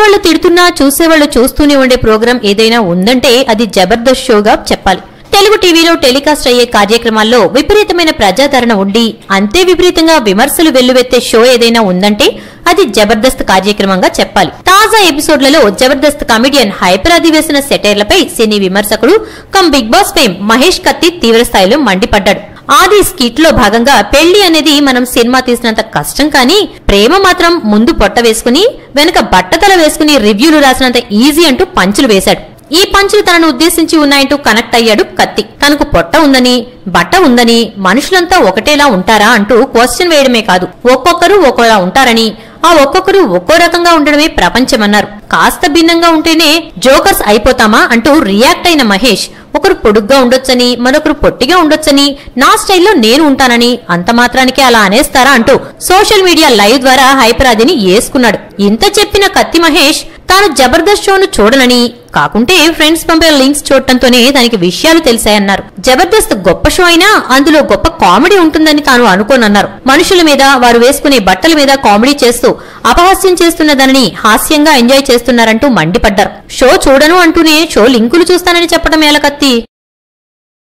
తిట్టేవాళ్ళు తిడుతున్నా చూసేవాళ్ళు చూస్తూనే ఉండే ప్రోగ్రాం ఏదైనా ఉందంటే అది జబర్దస్త్ షోగా చెప్పాలి తెలుగు టీవీలో టెలికాస్ట్ అయ్యే కార్యక్రమాల్లో విపరీతమైన ప్రజాదరణ ఉండి అంతే విపరీతంగా విమర్శలు వెల్లువెత్తే షో ఏదైనా ఉందంటే అది జబర్దస్త్ కార్యక్రమంగా చెప్పాలి తాజా ఎపిసోడ్లలో జబర్దస్త్ కమిడియన్ హైపర్ అధివేశన సెటైర్లపై సినీ విమర్శకుడు cum Bigg Boss fame Mahesh Kathi తీవ్రస్థాయిలో మండిపడ్డాడు ఆది స్కిట్ లో భాగంగా పెళ్లి అనేది మనం సినిమా తీసినంత కష్టం కానీ ప్రేమ మాత్రం ముందు పొట్ట వేసుకుని వెనక బట్టతల వేసుకుని రివ్యూలు రాసినంత ఈజీ అంటూ పంచులు వేశాడు ఈ పంచులు తనను ఉద్దేశించి ఉన్నాయంటూ కనెక్ట్ అయ్యాడు కత్తి తనకు పొట్ట ఉందని బట్ట ఉందని మనుషులంతా ఒకటేలా ఉంటారా అంటూ క్వశ్చన్ వేయడమే కాదు ఒక్కొక్కరు ఒక్కోలా ఉంటారని ఆ ఒక్కొక్కరు ఒక్కో రకంగా ఉండడమే ప్రపంచమన్నారు కాస్త భిన్నంగా ఉంటేనే జోకర్స్ అయిపోతామా అంటూ రియాక్ట్ అయిన మహేష్ ఒకరు పొడుగ్గా ఉండొచ్చని మరొకరు పొట్టిగా ఉండొచ్చని నా స్టైల్లో నేను ఉంటానని అంత మాత్రానికి అలా అనేస్తారా అంటూ సోషల్ మీడియా లైవ్ ద్వారా హైపరాదిని ఏసుకున్నాడు ఇంత చెప్పిన కత్తి మహేష్ తాను జబర్దస్త్ షోను చూడనని కాకుంటే ఫ్రెండ్స్ పంపే లింక్స్ చూడటంతోనే దానికి విషయాలు తెలిసాయన్నారు జబర్దస్త్ గొప్ప షో అయినా అందులో గొప్ప కామెడీ ఉంటుందని తాను అనుకోనన్నారు మనుషుల మీద వారు వేసుకునే బట్టల మీద కామెడీ చేస్తూ అపహాస్యం చేస్తున్న దానిని హాస్యంగా ఎంజాయ్ చేస్తున్నారంటూ మండిపడ్డారు షో చూడను అంటూనే షో లింకులు చూస్తానని చెప్పడం ఎలా కత్తి